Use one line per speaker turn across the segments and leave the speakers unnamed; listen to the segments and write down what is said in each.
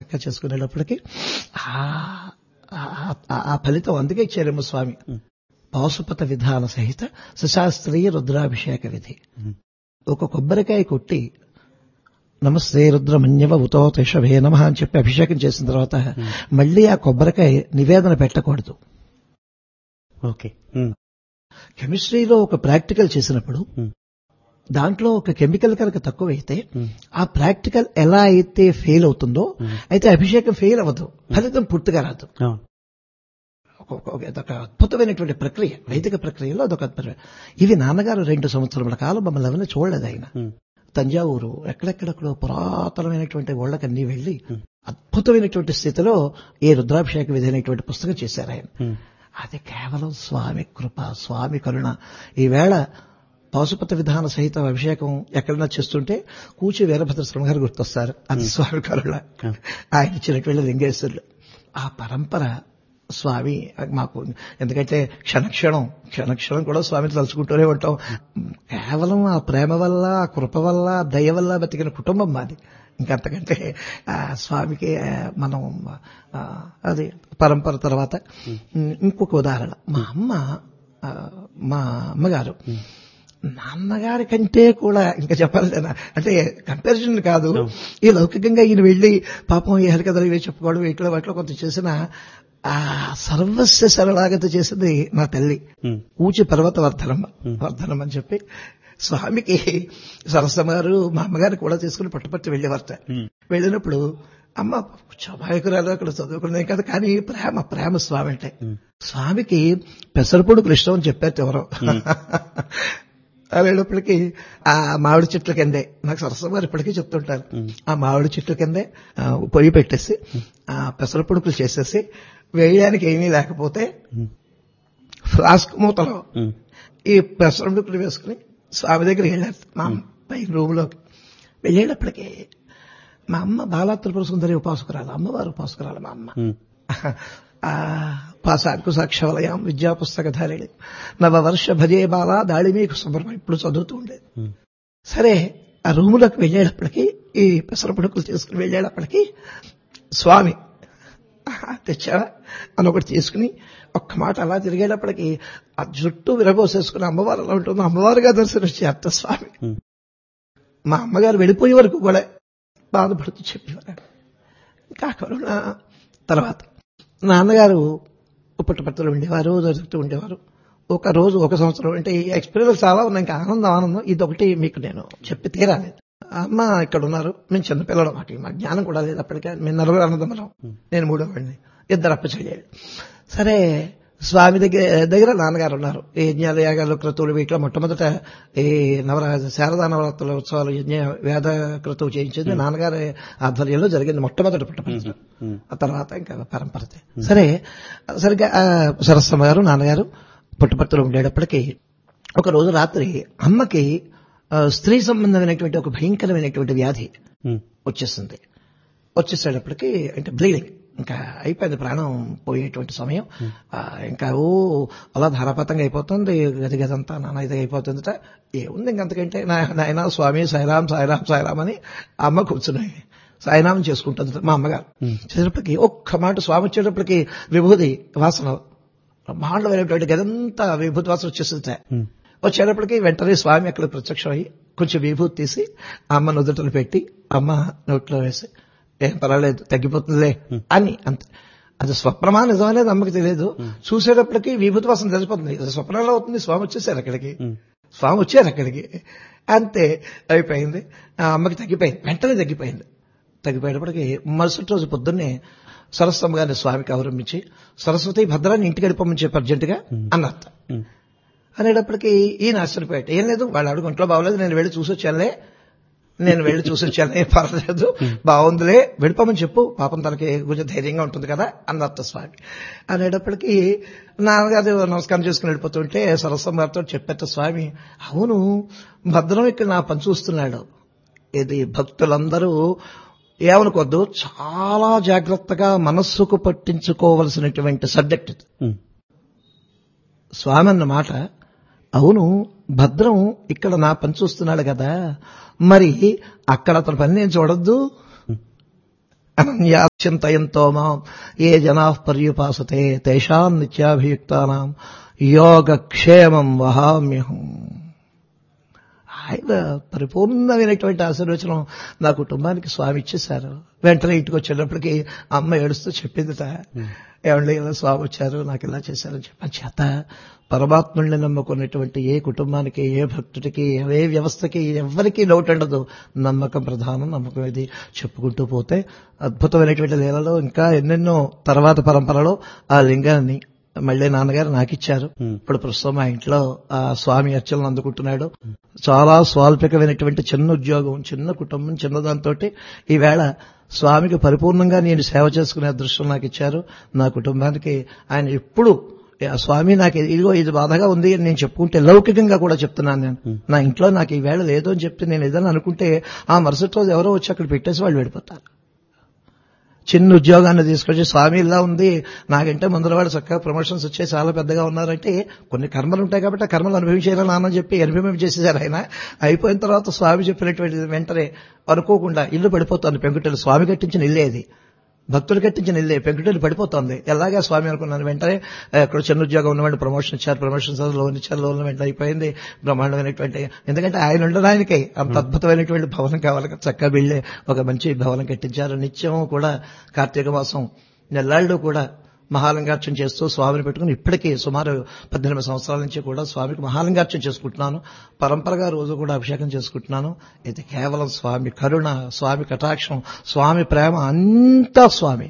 చక్కగా చేసుకునేటప్పటికి ఆ- ఆ- ఆ ఫలితం అందుకే ఇచ్చారేమో స్వామి పాశుపత విధాన సహిత సుశాస్త్రీయ రుద్రాభిషేక విధి ఒక కొబ్బరికాయ కొట్టి నమస్తే రుద్రమన్యవ ఉతో తెషభే నమ అని చెప్పి అభిషేకం చేసిన తర్వాత మళ్ళీ ఆ కొబ్బరికాయ నివేదన పెట్టకూడదు
ఓకే ఉమ్,
కెమిస్ట్రీలో ఒక ప్రాక్టికల్ చేసినప్పుడు
ఉమ్,
దాంట్లో ఒక కెమికల్ కనుక తక్కువైతే
ఉమ్,
ఆ ప్రాక్టికల్ ఎలా అయితే ఫెయిల్ అవుతుందో అయితే అభిషేకం ఫెయిల్ అవ్వదు ఫలితం పూర్తిగా రాదు
అవును
ఒక- ఒక- ఒక- అదొక అద్భుతమైనటువంటి ప్రక్రియ వైదిక ప్రక్రియలో అదొక అద్భుత ఇవి నాన్నగారు రెండు సంవత్సరముల కాలం మమ్మల్ని ఎవరిని చూడలేదు ఆయన
ఉమ్,
తంజావూరు ఎక్కడెక్కడెక్కడో పురాతనమైనటువంటి ఓళ్ళకన్నీ వెళ్లి అద్భుతమైనటువంటి స్థితిలో ఈ రుద్రాభిషేక విధి అనేటువంటి పుస్తకం చేశారు ఆయన
ఉమ్,
అది కేవలం స్వామి కృప స్వామి కరుణ ఈవేళ పశుపత విధాన సహిత అభిషేకం ఎక్కడన్నా చేస్తుంటే కూచి వీరభద్ర స్వామి గారు గుర్తొస్తారు అది స్వామి కరుణ ఆయన ఇచ్చినటువంటి లింగేశ్వరులు ఆ పరంపర స్వామి మాకు ఎందుకంటే క్షణక్షణం క్షణక్షణం కూడా స్వామిని తలుచుకుంటూనే ఉంటాం కేవలం ఆ ప్రేమ వల్ల ఆ కృప వల్ల ఆ దయ వల్ల బతికిన కుటుంబం మాది ఇంకంతకంటే ఆ స్వామికి ఆ, మనం ఆ, అది పరంపర తర్వాత ఇంకొక ఉదాహరణ మా అమ్మ ఆ, మా అమ్మగారు నాన్నగారి కంటే కూడా ఇంకా చెప్పాలి అంటే కంపారిజన్ కాదు ఈ లౌకికంగా ఈయన వెళ్ళి పాపం ఈ హరికథలు ఇవి చెప్పుకోవడం ఇట్లా వాటిలో కొంత చేసిన ఆ సర్వస్వ సరళాగత చేసింది నా తల్లి
ఉమ్,
ఊచి పర్వత వర్ధనమ్మ వర్ధనం అని చెప్పి స్వామికి సరస్వమ్మ గారు మా అమ్మగారు కూడా తీసుకుని పట్టుపట్టి వెళ్ళేవారట
ఉమ్,
వెళ్ళినప్పుడు అమ్మ చమాయకురాలు అక్కడ చదువుకున్నది కదా కానీ ప్రేమ ప్రేమ స్వామి అంటే స్వామికి పెసరపొడు కృష్ణ అని చెప్పారు ఎవరో వెళ్ళేటప్పటికి ఆ మామిడి చెట్ల కిందే నాకు సరస్వం గారు ఇప్పటికీ చెప్తుంటారు ఆ మామిడి చెట్ల కిందే ఆ, పొయ్యి పెట్టేసి ఆ పెసరపొడుకులు చేసేసి వేయడానికి ఏమీ లేకపోతే ఫ్లాస్క్ మూతలో
ఉమ్,
ఈ పెసరముడుకులు వేసుకుని స్వామి దగ్గరికి వెళ్ళారు మా అమ్మ పై రూమ్లోకి వెళ్ళేటప్పటికి మా అమ్మ బాలా త్రిపుర సుందరి ఉపాసకురాలు అమ్మవారు ఉపాసకురాలు మా అమ్మ
ఉమ్,
ఆ పాసాకు సాక్షవలయం విద్యా పుస్తకధారిణి నవవర్ష భజే బాల దాళిమీకు సుబ్రహ్మణ్యం ఇప్పుడు చదువుతూ ఉండేది
ఉమ్,
సరే ఆ రూములోకి వెళ్ళేటప్పటికి ఈ పెసర పడుకులు తీసుకుని వెళ్ళేటప్పటికి స్వామి "ఆహా, తెచ్చావా అని ఒకటి తీసుకుని ఒక్క మాట అలా తిరిగేటప్పటికి ఆ జుట్టు విరబోసేసుకుని అమ్మవారు ఎలా ఉంటుందో అమ్మవారుగా దర్శనం చేస్తా స్వామి
ఉమ్,
మా అమ్మగారు వెళ్ళిపోయే వరకు కూడా బాధపడుతూ చెప్పేవారు ఇంకా కరోనా తర్వాత నాన్నగారు పుట్టపర్తిలో ఉండేవారు జరుగుతూ ఉండేవారు ఒక రోజు ఒక సంవత్సరం అంటే ఈ ఎక్స్పీరియన్స్ చాలా ఉన్నాయి ఇంకా ఆనందం ఆనందం ఇది ఒకటి మీకు నేను చెప్పి తీరాలి అమ్మ ఇక్కడ ఉన్నారు మేము చిన్నపిల్లలు మాకు మా జ్ఞానం కూడా లేదు అప్పటికే మేము నలుగురు అన్నదమ్మరం నేను మూడో వాడిని ఇద్దరు అప్ప చెయ్యాలి సరే స్వామి దగ్గర దగ్గర నాన్నగారు ఉన్నారు ఈ యజ్ఞాలు యాగాలు క్రతువులు వీటిలో మొట్టమొదట ఈ నవరాజ శారదా నవరాత్రుల ఉత్సవాలు యజ్ఞ వేద క్రతువు చేయించింది నాన్నగారి ఆధ్వర్యంలో జరిగింది మొట్టమొదటి పుట్టపరిచయం
ఉమ్,
ఆ తర్వాత ఇంకా పరంపరతే సరే సరిగ్గా ఆ, సరస్వమ్మ గారు నాన్నగారు పుట్టపర్తిలో ఉండేటప్పటికీ ఒక రోజు రాత్రి అమ్మకి ఆ, స్త్రీ సంబంధమైనటువంటి ఒక భయంకరమైనటువంటి వ్యాధి
ఉమ్,
వచ్చేస్తుంది వచ్చేసేటప్పటికి అంటే బ్లీడింగ్ ఇంకా అయిపోయింది ప్రాణం పోయేటువంటి సమయం ఆ, ఇంకా ఓ అలా ధారాపాతంగా అయిపోతుంది గది గదంతా నాన్న ఇది అయిపోతుందట ఏముంది ఇంకంతకంటే నా- నాయన స్వామి సాయిరాం సాయిరాం సాయిరాం అని ఆ అమ్మ కూర్చున్నాయి సాయినామం చేసుకుంటుంది మా అమ్మగారు చేసేటప్పటికి ఒక్క మాట స్వామి వచ్చేటప్పటికి విభూది వాసన బ్రహ్మాండమైనటువంటి గదంతా విభూతి వాసన వచ్చేస్తుంది
ఉమ్,
వచ్చేటప్పటికి వెంటనే స్వామి అక్కడ ప్రత్యక్షం అయ్యి కొంచెం విభూతి తీసి ఆ అమ్మ నుదుటలు పెట్టి అమ్మ నోట్లో వేసి ఏం పర్వాలేదు తగ్గిపోతుందిలే అని అంత అది స్వప్నమా నిజమనేది అమ్మకి తెలియదు చూసేటప్పటికి విభూతి వాసన తెలిసిపోతుంది ఇది స్వప్నంలో అవుతుంది స్వామి వచ్చేసారు అక్కడికి స్వామి వచ్చారు అక్కడికి అంతే అయిపోయింది ఆ అమ్మకి తగ్గిపోయింది వెంటనే తగ్గిపోయింది తగ్గిపోయేటప్పటికి మరుసటి రోజు పొద్దున్నే సరస్వతి గారిని స్వామికి అవలంబించి సరస్వతి భద్రాన్ని ఇంటికి వెళ్ళిపోమని చెప్పి అర్జెంటుగా అన్నట్ట
ఉమ్,
అనేటప్పటికి ఈయన ఆశ్చర్యపోయాట ఏం లేదు వాళ్ళు అడుగు ఒంట్లో బాగోలేదు నేను వెళ్ళి చూసి వచ్చానులే నేను వెళ్ళి చూసి వచ్చాను ఏం పర్లేదు బాగుందిలే వెళ్ళిపోమని చెప్పు పాపం తనకి కొంచెం ధైర్యంగా ఉంటుంది కదా అన్నట్టు స్వామి అనేటప్పటికి నాన్నగారు నమస్కారం చేసుకుని వెళ్ళిపోతుంటే సరస్వం గారితో చెప్పేట స్వామి అవును భద్రం ఇక్కడ నా పని చూస్తున్నాడు ఇది భక్తులందరూ ఏమనుకోద్దు చాలా జాగ్రత్తగా మనస్సుకు పట్టించుకోవలసినటువంటి సబ్జెక్ట్ ఇది
ఉమ్,
స్వామి అన్న మాట అవును భద్రం ఇక్కడ నా పని చూస్తున్నాడు కదా మరి అక్కడ అతని పని నేను చూడొద్దు అనన్యాచింతయంతో మాం ఏ జనా పర్యుపాసతే తేషాం నిత్యాభియుక్తానాం యోగక్షేమం వహామ్యహం ఆయన పరిపూర్ణమైనటువంటి ఆశీర్వచనం నా కుటుంబానికి స్వామి ఇచ్చేశారు వెంటనే ఇంటికి వచ్చేటప్పటికి అమ్మ ఏడుస్తూ చెప్పిందిట ఏమండి ఇలా స్వామి వచ్చారు నాకు ఇలా చేశారని చెప్పాను చేత పరమాత్ముల్ని నమ్ముకున్నటువంటి ఏ కుటుంబానికి ఏ భక్తుడికి ఏ వ్యవస్థకి ఎవరికీ లోటు ఉండదు నమ్మకం ప్రధానం నమ్మకం ఇది చెప్పుకుంటూ పోతే అద్భుతమైనటువంటి లీలలో ఇంకా ఎన్నెన్నో తర్వాత పరంపరలో ఆ లింగాన్ని మళ్ళీ నాన్నగారు నాకు ఇచ్చారు ఇప్పుడు ప్రస్తుతం మా ఇంట్లో ఆ స్వామి అర్చనలు అందుకుంటున్నాడు చాలా స్వాల్పికమైనటువంటి చిన్న ఉద్యోగం చిన్న కుటుంబం చిన్నదాంతో ఈవేళ స్వామికి పరిపూర్ణంగా నేను సేవ చేసుకునే అదృష్టం నాకు ఇచ్చారు నా కుటుంబానికి ఆయన ఎప్పుడు ఆ స్వామి నాకు ఇదిగో ఇది బాధగా ఉంది అని నేను చెప్పుకుంటే లౌకికంగా కూడా చెప్తున్నాను నేను నా ఇంట్లో నాకు ఈ వేళ లేదు అని చెప్తే నేను ఏదైనా అనుకుంటే ఆ మరుసటి రోజు ఎవరో వచ్చి అక్కడ పెట్టేసి వాళ్ళు వెళ్ళిపోతారు చిన్న ఉద్యోగాన్ని తీసుకొచ్చి స్వామి ఇలా ఉంది నాకంటే ముందర వాడు చక్కగా ప్రమోషన్స్ వచ్చే చాలా పెద్దగా ఉన్నారంటే కొన్ని కర్మలు ఉంటాయి కాబట్టి ఆ కర్మలు అనుభవించేయాలని నాన్న చెప్పి అనుభవించేసేసారు ఆయన అయిపోయిన తర్వాత స్వామి చెప్పినటువంటి వెంటనే అనుకోకుండా ఇల్లు పడిపోతుంది పెంకుటలు స్వామి కట్టించిన ఇల్లే అది భక్తులు కట్టించిన ఇల్లే పెంకుటలు పడిపోతుంది ఎలాగా స్వామి అనుకున్నాను వెంటనే ఇక్కడ చిన్న ఉద్యోగం ఉన్నవాడు ప్రమోషన్ ఇచ్చారు ప్రమోషన్ లోన్ ఇచ్చారు లోన్ వెంటనే అయిపోయింది బ్రహ్మాండమైనటువంటి ఎందుకంటే ఆయన ఉండడానికే అంత అద్భుతమైనటువంటి భవనం కావాలి చక్కగా వెళ్ళే ఒక మంచి భవనం కట్టించారు నిత్యం కూడా కార్తీక మాసం నెల్లాళ్ళు కూడా మహాలింగార్చన చేస్తూ స్వామిని పెట్టుకుని ఇప్పటికీ సుమారు పద్దెనిమిది సంవత్సరాల నుంచి కూడా స్వామికి మహాలింగార్చన చేసుకుంటున్నాను పరంపరగా రోజు కూడా అభిషేకం చేసుకుంటున్నాను ఇది కేవలం స్వామి కరుణ స్వామి కటాక్షం స్వామి ప్రేమ అంతా స్వామి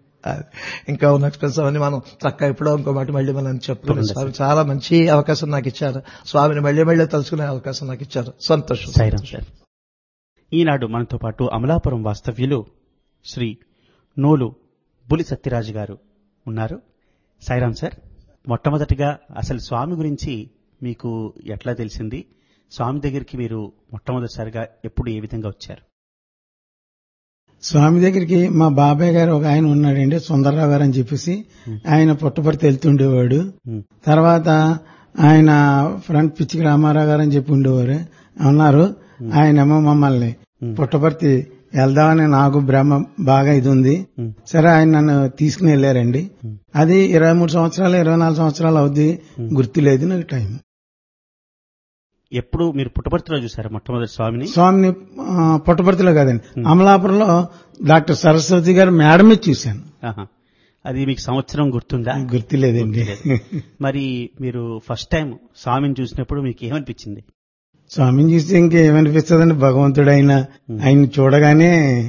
ఇంకా ఉన్న ఎక్స్ప్రెస్ అవన్నీ మనం చక్కగా ఎప్పుడో ఇంకో మాట మళ్ళీ మనం చెప్పుకునే స్వామి చాలా మంచి అవకాశం నాకు ఇచ్చారు స్వామిని మళ్ళీ మళ్ళీ తలుచుకునే అవకాశం నాకు ఇచ్చారు సంతోషం
సాయిరాం సార్ ఈనాడు మనతో పాటు అమలాపురం వాస్తవ్యులు శ్రీ నోలు బులి సత్యరాజు గారు ఉన్నారు సాయిరాం సార్ మొట్టమొదటిగా అసలు స్వామి గురించి మీకు ఎట్లా తెలిసింది స్వామి దగ్గరికి మీరు మొట్టమొదటిసారిగా ఎప్పుడు ఏ విధంగా వచ్చారు
స్వామి దగ్గరికి మా బాబాయ్ గారు ఒక ఆయన ఉన్నాడండి సుందరరావు గారు అని చెప్పేసి ఆయన పుట్టపర్తి వెళ్తుండేవాడు తర్వాత ఆయన ఫ్రంట్ పిచ్చికి రామారావు గారు అని చెప్పి ఉండేవారు ఉన్నారు ఆయనేమో మమ్మల్ని పుట్టపర్తి వెళ్దామని నాకు భ్రమ బాగా ఇది ఉంది సరే ఆయన నన్ను తీసుకుని వెళ్ళారండి అది ఇరవై మూడు సంవత్సరాలు ఇరవై నాలుగు సంవత్సరాలు అవుద్ది గుర్తులేదు నాకు టైం
ఎప్పుడు మీరు పుట్టపర్తిలో చూసారు మొట్టమొదటి స్వామిని
స్వామిని ఆ, పుట్టపర్తిలో కాదండి అమలాపురంలో డాక్టర్ సరస్వతి గారు మేడమే చూశాను
ఆహా. అది మీకు సంవత్సరం గుర్తుందా
గుర్తులేదండి
మరి మీరు ఫస్ట్ టైం స్వామిని చూసినప్పుడు మీకు ఏమనిపించింది
స్వామిని చూస్తే ఇంకేమనిపిస్తుందండి భగవంతుడు ఆయన ఆయన చూడగానే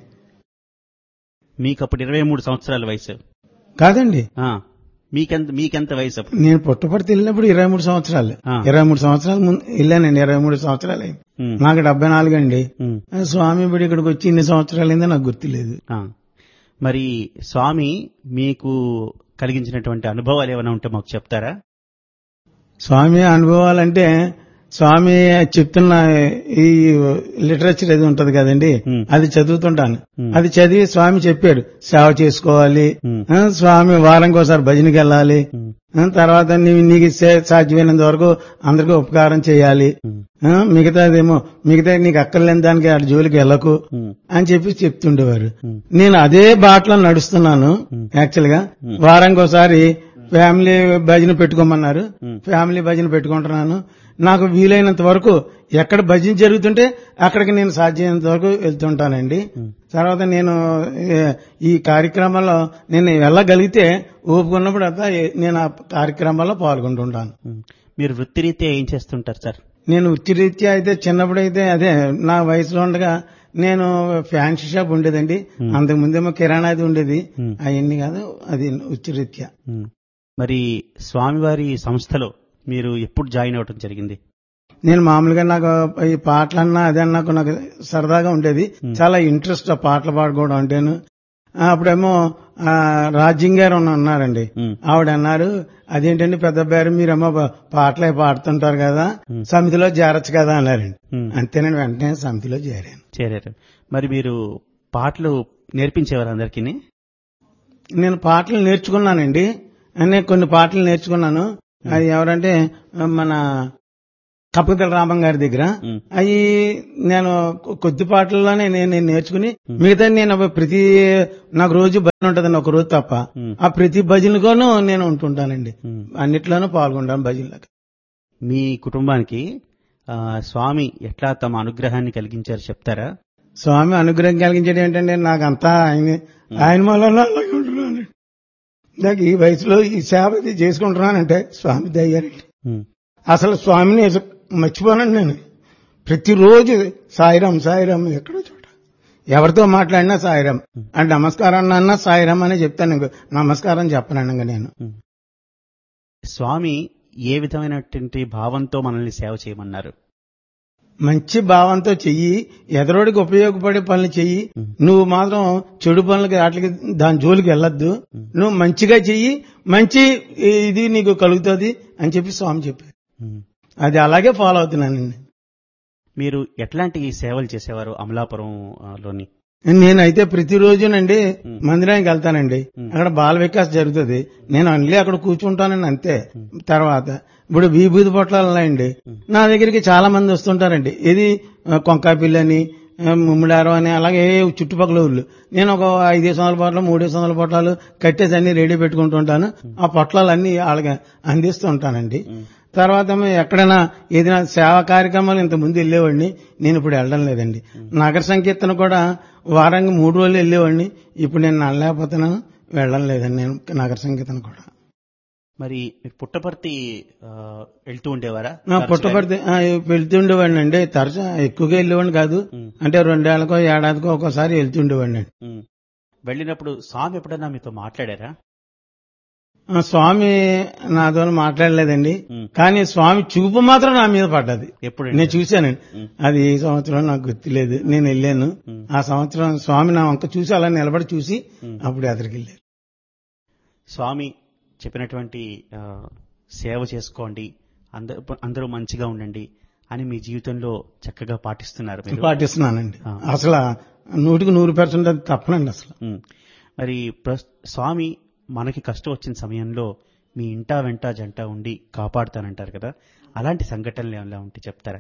మీకు అప్పుడు ఇరవై మూడు సంవత్సరాల వయసు
కాదండి
ఆ, మీకెంత మీకెంత వయసు అప్పుడు
నేను పుట్టపర్తి వెళ్ళినప్పుడు ఇరవై మూడు సంవత్సరాలు
ఆ.
ఇరవై మూడు సంవత్సరాల ముందు వెళ్ళానండి ఇరవై మూడు సంవత్సరాలు అయింది
ఉమ్,
నాకు డెబ్బై నాలుగు అండి
ఉమ్,
ఆ స్వామి ఇప్పుడు ఇక్కడికి వచ్చి ఇన్ని సంవత్సరాలు అయిందో నాకు గుర్తులేదు
ఆ. మరి స్వామి మీకు కలిగించినటువంటి అనుభవాలు ఏమైనా ఉంటే మాకు చెప్తారా
స్వామి అనుభవాలంటే స్వామి చెప్తున్న ఈ లిటరేచర్ ఏది ఉంటది కదండి
Hmm.
అది చదువుతుంటాను
Hmm.
అది చదివి స్వామి చెప్పాడు సేవ చేసుకోవాలి
Hmm.
ఆ, స్వామి వారంకి ఒకసారి భజనకి వెళ్ళాలి
ఉమ్,
ఆ, తర్వాత నీవు నీకు సే- సాధ్యమైనంత వరకు అందరికీ ఉపకారం చేయాలి
ఉమ్,
ఆ, మిగతాదేమో మిగతా నీకు అక్కర్లేని దానికి ఆ జోలికి వెళ్ళకు
ఉమ్,
అని చెప్పి చెప్తుండేవారు
ఉమ్,
నేను అదే బాటలో నడుస్తున్నాను
Hmm.
యాక్చువల్ గా
Hmm.
వారానికి ఒకసారి ఫ్యామిలీ భజన పెట్టుకోమన్నారు
Hmm.
ఫ్యామిలీ భజన పెట్టుకుంటున్నాను నాకు వీలైనంత వరకు ఎక్కడ భజన జరుగుతుంటే అక్కడికి నేను సాధ్యమైనంత వరకు వెళ్తుంటానండి
Hmm.
తర్వాత నేను ఏ, ఈ కార్యక్రమంలో నేను వెళ్ళగలిగితే ఊపుకున్నప్పుడు అంతా ఏ- నేను ఆ కార్యక్రమాల్లో పాల్గొంటుంటాను
ఉమ్. మీరు వృత్తిరీత్యా ఏం చేస్తుంటారు సార్
నేను ఉచ్చిరీత్యా అయితే చిన్నప్పుడైతే అదే నా వయసులో ఉండగా నేను ఫ్యాన్సీ షాప్ ఉండేదండి
Hmm.
అంతకు ముందేమో కిరాణా అది ఉండేది
Hmm.
అవన్నీ కాదు అది ఉచ్చిరీత్యా
ఉమ్. మరి స్వామివారి సంస్థలో మీరు ఎప్పుడు జాయిన్ అవ్వడం జరిగింది
నేను మామూలుగా నాకు ఈ పాటలన్నా అదే నాకు నాకు సరదాగా ఉండేది
Hmm.
చాలా ఇంట్రెస్ట్ ఆ పాటలు పాడుకోవడం అంటేను ఆ, అప్పుడేమో ఆ, రాజ్యం గారు ఉన్న- ఉన్నారండి
ఉమ్,
ఆవిడ అన్నారు అదేంటండి పెద్ద పేరు మీరేమో పా- పాటలే పాడుతుంటారు కదా
Hmm.
సమితిలో చేరొచ్చు కదా అన్నారండి
ఉమ్.
అంతేనండి వెంటనే సమితిలో చేరాను
చేరారు మరి మీరు పాటలు నేర్పించేవారు అందరికీ
నేను పాటలు నేర్చుకున్నానండి అనే కొన్ని పాటలు నేర్చుకున్నాను అది ఎవరంటే మన కప్పకల రామం గారి దగ్గర
ఉమ్.
అవి నేను కొ- కొద్ది పాటల్లోనే నేను నేను నేర్చుకుని మిగతా నేను ప్రతి నాకు రోజు భజన ఉంటదండి ఒక రోజు తప్ప
ఉమ్.
ఆ ప్రతి భజనలోనూ నేను ఉంటుంటానండి
ఉమ్.
అన్నిట్లోనూ పాల్గొంటాను భజనలకు
మీ కుటుంబానికి ఆ, స్వామి ఎట్లా తమ అనుగ్రహాన్ని కలిగించారు చెప్తారా
స్వామి అనుగ్రహం కలిగించేది ఏంటంటే నాకు అంతా ఆయన ఆయన వల్ల అలాగే ఉంటున్నాను నాకు ఈ వయసులో ఈ సేవ ఇది చేసుకుంటున్నానంటే స్వామి దయ్యారండి
ఉమ్.
అసలు స్వామిని అసలు మర్చిపోనండి నేను ప్రతిరోజు సాయిరాం సాయిరాం ఎక్కడో చోట ఎవరితో మాట్లాడినా సాయిరాం అంటే నమస్కారం అన్నా సాయిరాం అనే చెప్తాను ఇంకో నమస్కారం చెప్పనండి ఇంకా నేను
స్వామి ఏ విధమైనటువంటి భావంతో మనల్ని సేవ చేయమన్నారు
మంచి భావంతో చెయ్యి ఎదరోడికి ఉపయోగపడే పనులు చెయ్యి నువ్వు మాత్రం చెడు పనులకి వాటికి దాని జోలికి వెళ్ళొద్దు నువ్వు మంచిగా చెయ్యి మంచి ఇది నీకు కలుగుతుంది అని చెప్పి స్వామి చెప్పారు
ఉమ్.
అది అలాగే ఫాలో అవుతున్నానండి
మీరు ఎట్లాంటి సేవలు చేసేవారు అమలాపురం ఆ, లోని
నేనైతే ప్రతిరోజునండి మందిరానికి వెళ్తానండి అక్కడ బాల వికాస్ జరుగుతుంది నేను అన్ని అక్కడ కూర్చుంటానండి అంతే తర్వాత ఇప్పుడు విభూతి పొట్లాలు ఉన్నాయండి నా దగ్గరికి చాలా మంది వస్తుంటారండి ఇది ఆ, కొంకాపిల్లి అని ఆ, ముమ్మిడారం అని అలాగే చుట్టుపక్కల ఊళ్ళు నేను ఒక ఐదేసి వందల పొట్లాలు మూడేసి వందల పొట్లాలు కట్టేసి అన్ని రెడీ పెట్టుకుంటుంటాను ఆ పొట్లాలు అన్ని వాళ్ళకి అందిస్తూ ఉంటానండి తర్వాత మేము ఎక్కడైనా ఏదైనా సేవా కార్యక్రమాలు ఇంత ముందు వెళ్ళేవాడిని నేను ఇప్పుడు వెళ్ళడం లేదండి నగర సంకీర్తన కూడా వారానికి మూడు రోజులు వెళ్ళేవాడిని ఇప్పుడు నేను నడలేకపోతున్నాను వెళ్ళడం లేదండి నేను నగర సంకీర్తన కూడా
మరి మీరు పుట్టపర్తి ఆ, వెళ్తూ ఉండేవారా
నా పుట్టపడితే వెళ్తుండేవాడిని అండి తరచు ఎక్కువగా వెళ్ళేవాడిని కాదు అంటే రెండేళ్లకో ఏడాదికో ఒక్కోసారి వెళ్తుండేవాడిని అండి
ఉమ్. వెళ్ళినప్పుడు స్వామి ఎప్పుడైనా మీతో మాట్లాడారా
ఆ స్వామి నాతో మాట్లాడలేదండి
ఉమ్.
కానీ స్వామి చూపు మాత్రం నా మీద పడ్డది
ఎప్పుడు
నేను చూశానండి అది ఏ సంవత్సరం నాకు గుర్తులేదు నేను వెళ్ళాను ఆ సంవత్సరం స్వామి నా వంక చూసి అలా నిలబడి చూసి అప్పుడు ఎదురుకి వెళ్ళారు
స్వామి చెప్పినటువంటి ఆ, సేవ చేసుకోండి అందరూ అందరూ మంచిగా ఉండండి అని మీ జీవితంలో చక్కగా పాటిస్తున్నారు మీరు
పాటిస్తున్నానండి
ఆ.
అసలు నూటికి నూరు పర్సెంట్ అది తప్పనండి అసలు
ఉమ్. మరి ప్రస్- స్వామి మనకి కష్టం వచ్చిన సమయంలో మీ ఇంటా వెంట జంట ఉండి కాపాడుతానంటారు కదా అలాంటి సంఘటనలు ఏమైనా ఉంటే చెప్తారా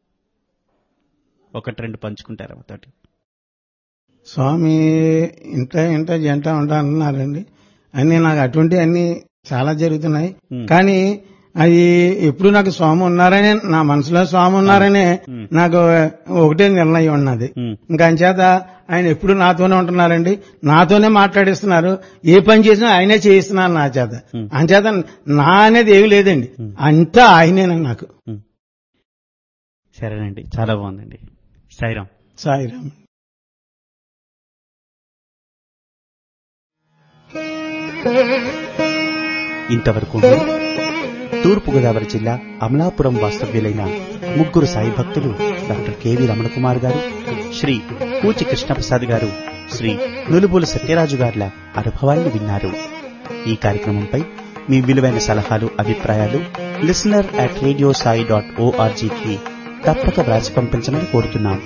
ఒకటి రెండు పంచుకుంటారా మాతోటి
స్వామి ఇంట ఇంట జంట ఉంటా అంటున్నారండి అన్ని నాకు అటువంటి అన్ని చాలా జరుగుతున్నాయి
ఉమ్.
కానీ అది ఎప్పుడు నాకు స్వామి ఉన్నారనే నా మనసులో స్వామి ఉన్నారనే నాకు ఒకటే నిర్ణయం ఉన్నది
ఉమ్.
ఇంకా అంచేత ఆయన ఎప్పుడు నాతోనే ఉంటున్నారండి నాతోనే మాట్లాడిస్తున్నారు ఏ పని చేసినా ఆయనే చేయిస్తున్నారు నా చేత అంచేత నా అనేది ఏమి లేదండి అంతా ఆయనేనండి నాకు
ఉమ్. సరేనండి చాలా బాగుందండి సాయిరాం
సాయిరామ్
ఇంతవరకు తూర్పుగోదావరి జిల్లా అమలాపురం వాస్తవ్యులైన ముగ్గురు సాయి భక్తులు డాక్టర్ కెవి రమణకుమార్ గారు శ్రీ పూచి కృష్ణప్రసాద్ గారు శ్రీ నులుబులు సత్యరాజు గార్ల అనుభవాన్ని విన్నారు ఈ కార్యక్రమంపై మీ విలువైన సలహాలు అభిప్రాయాలు listener at radio Sai dot ఓఆర్జీకి తప్పక వ్రాసి పంపించమని కోరుతున్నాం